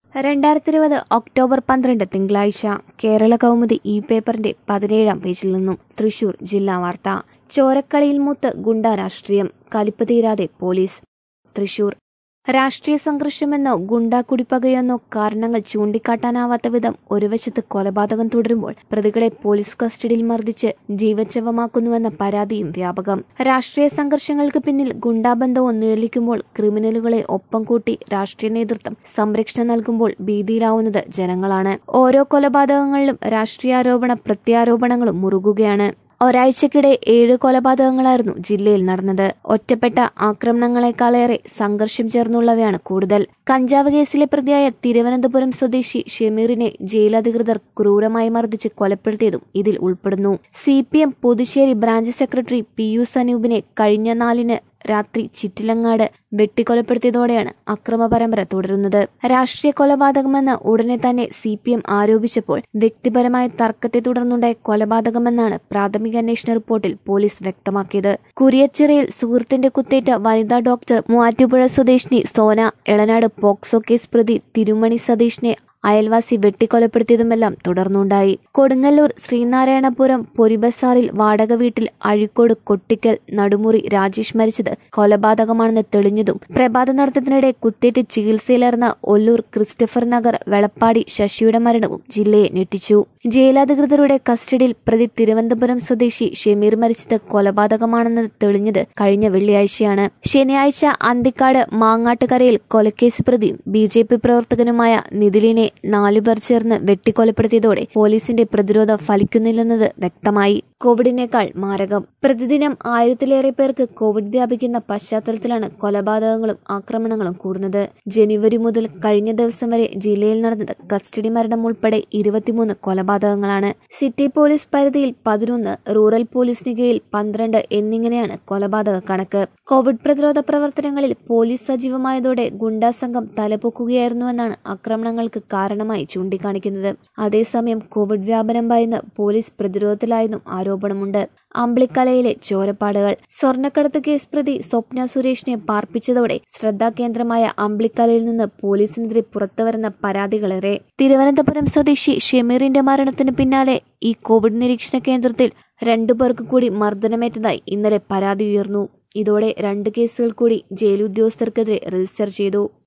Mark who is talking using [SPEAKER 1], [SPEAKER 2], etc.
[SPEAKER 1] രണ്ടായിരത്തി ഇരുപത് ഒക്ടോബർ പന്ത്രണ്ട് തിങ്കളാഴ്ച കേരള കൗമുദി ഈ പേപ്പറിന്റെ പതിനേഴാം പേജിൽ നിന്നും തൃശൂർ ജില്ലാ വാർത്ത ചോരക്കളിയിൽ മൂത്ത് ഗുണ്ടാ രാഷ്ട്രീയം കലിപ്പ് തീരാതെ പോലീസ് തൃശൂർ രാഷ്ട്രീയ സംഘർഷമെന്നോ ഗുണ്ടാ കുടിപ്പകയെന്നോ കാരണങ്ങൾ ചൂണ്ടിക്കാട്ടാനാവാത്ത വിധം ഒരു വശത്ത് കൊലപാതകം തുടരുമ്പോൾ പ്രതികളെ പോലീസ് കസ്റ്റഡിയിൽ മർദ്ദിച്ച് ജീവച്ഛവമാക്കുന്നുവെന്ന പരാതിയും വ്യാപകം രാഷ്ട്രീയ സംഘർഷങ്ങൾക്ക് പിന്നിൽ ഗുണ്ടാബന്ധവും നിഴലിക്കുമ്പോൾ ക്രിമിനലുകളെ ഒപ്പം കൂട്ടി രാഷ്ട്രീയ നേതൃത്വം സംരക്ഷണം നൽകുമ്പോൾ ഭീതിയിലാവുന്നത് ജനങ്ങളാണ് ഓരോ കൊലപാതകങ്ങളിലും രാഷ്ട്രീയാരോപണ പ്രത്യാരോപണങ്ങളും മുറുകുകയാണ് ഒരാഴ്ചക്കിടെ ഏഴ് കൊലപാതകങ്ങളായിരുന്നു ജില്ലയിൽ നടന്നത് ഒറ്റപ്പെട്ട ആക്രമണങ്ങളെക്കാളേറെ സംഘർഷം ചേർന്നുള്ളവയാണ് കൂടുതൽ കഞ്ചാവ് കേസിലെ പ്രതിയായ തിരുവനന്തപുരം സ്വദേശി ഷമീറിനെ ജയിലധികൃതർ ക്രൂരമായി മർദ്ദിച്ച് കൊലപ്പെടുത്തിയതും ഇതിൽ ഉൾപ്പെടുന്നു C P M Puthussery branch secretary P U സനൂപിനെ കഴിഞ്ഞ നാലിന് രാത്രി ചിറ്റിലങ്ങാട് വെട്ടിക്കൊലപ്പെടുത്തിയതോടെയാണ് അക്രമ പരമ്പര തുടരുന്നത് രാഷ്ട്രീയ കൊലപാതകമെന്ന് ഉടനെ തന്നെ സി പി എം ആരോപിച്ചപ്പോൾ വ്യക്തിപരമായ തർക്കത്തെ തുടർന്നുണ്ടായ കൊലപാതകമെന്നാണ് പ്രാഥമിക അന്വേഷണ റിപ്പോർട്ടിൽ പോലീസ് വ്യക്തമാക്കിയത് കുരിയച്ചിറയിൽ സുഹൃത്തിന്റെ കുത്തേറ്റ വനിതാ ഡോക്ടർ മൂവാറ്റുപുഴ സ്വദേശിനി സോന എളനാട് പോക്സോ കേസ് പ്രതി തിരുമണി സതീഷിനെ അയൽവാസി വെട്ടിക്കൊലപ്പെടുത്തിയതുമെല്ലാം തുടർന്നുണ്ടായി കൊടുങ്ങല്ലൂർ ശ്രീനാരായണപുരം പൊരിബസാറിൽ വാടക വീട്ടിൽ അഴിക്കോട് കൊട്ടിക്കൽ നടുമുറി രാജേഷ് മരിച്ചത് കൊലപാതകമാണെന്ന് തെളിഞ്ഞതും പ്രഭാത നടത്തത്തിനിടെ കുത്തേറ്റ് ചികിത്സയിലായിരുന്ന ഒല്ലൂർ ക്രിസ്റ്റഫർ നഗർ വെളപ്പാടി ശശിയുടെ മരണവും ജില്ലയെ ഞെട്ടിച്ചു ജയിലധികൃതരുടെ കസ്റ്റഡിയിൽ പ്രതി തിരുവനന്തപുരം സ്വദേശി ഷമീർ മരിച്ചത് കൊലപാതകമാണെന്ന് തെളിഞ്ഞത് കഴിഞ്ഞ വെള്ളിയാഴ്ചയാണ് ശനിയാഴ്ച അന്തിക്കാട് മാങ്ങാട്ടുകരയിൽ കൊലക്കേസ് പ്രതിയും ബി ജെ പി പ്രവർത്തകനുമായ നിതിലിനെ നാലുപേർ ചേർന്ന് വെട്ടിക്കൊലപ്പെടുത്തിയതോടെ പോലീസിന്റെ പ്രതിരോധം ഫലിക്കുന്നില്ലെന്നത് വ്യക്തമായി കോവിഡിനേക്കാൾ മാരകം പ്രതിദിനം ആയിരത്തിലേറെ പേർക്ക് കോവിഡ് വ്യാപിക്കുന്ന പശ്ചാത്തലത്തിലാണ് കൊലപാതകങ്ങളും ആക്രമണങ്ങളും കൂടുന്നത് ജനുവരി മുതൽ കഴിഞ്ഞ ദിവസം വരെ ജില്ലയിൽ നടന്നത് കസ്റ്റഡി മരണം ഉൾപ്പെടെ ഇരുപത്തിമൂന്ന് കൊലപാതകങ്ങളാണ് സിറ്റി പോലീസ് പരിധിയിൽ പതിനൊന്ന് റൂറൽ പോലീസിന് കീഴിൽ പന്ത്രണ്ട് എന്നിങ്ങനെയാണ് കൊലപാതക കണക്ക് കോവിഡ് പ്രതിരോധ പ്രവർത്തനങ്ങളിൽ പോലീസ് സജീവമായതോടെ ഗുണ്ടാ സംഘം തലപൊക്കുകയായിരുന്നുവെന്നാണ് ആക്രമണങ്ങൾക്ക് കാരണമായി ചൂണ്ടിക്കാണിക്കുന്നത് അതേസമയം കോവിഡ് വ്യാപനം ഭയന്ന് പോലീസ് പ്രതിരോധത്തിലായെന്നും ആരോപണമുണ്ട് അമ്പിളിക്കലയിലെ ചോരപ്പാടുകൾ സ്വർണ്ണക്കടത്ത് കേസ് പ്രതി സ്വപ്ന സുരേഷിനെ പാർപ്പിച്ചതോടെ ശ്രദ്ധാകേന്ദ്രമായ അമ്പിളിക്കലയിൽ നിന്ന് പോലീസിനെതിരെ പുറത്തുവരുന്ന പരാതികളേറെ തിരുവനന്തപുരം സ്വദേശി ഷമീറിന്റെ മരണത്തിന് പിന്നാലെ ഈ കോവിഡ് നിരീക്ഷണ കേന്ദ്രത്തിൽ രണ്ടു പേർക്ക് കൂടി മർദ്ദനമേറ്റതായി ഇന്നലെ പരാതി ഉയർന്നു ഇതോടെ രണ്ട് കേസുകൾ കൂടി ജയിൽ ഉദ്യോഗസ്ഥർക്കെതിരെ രജിസ്റ്റർ ചെയ്തു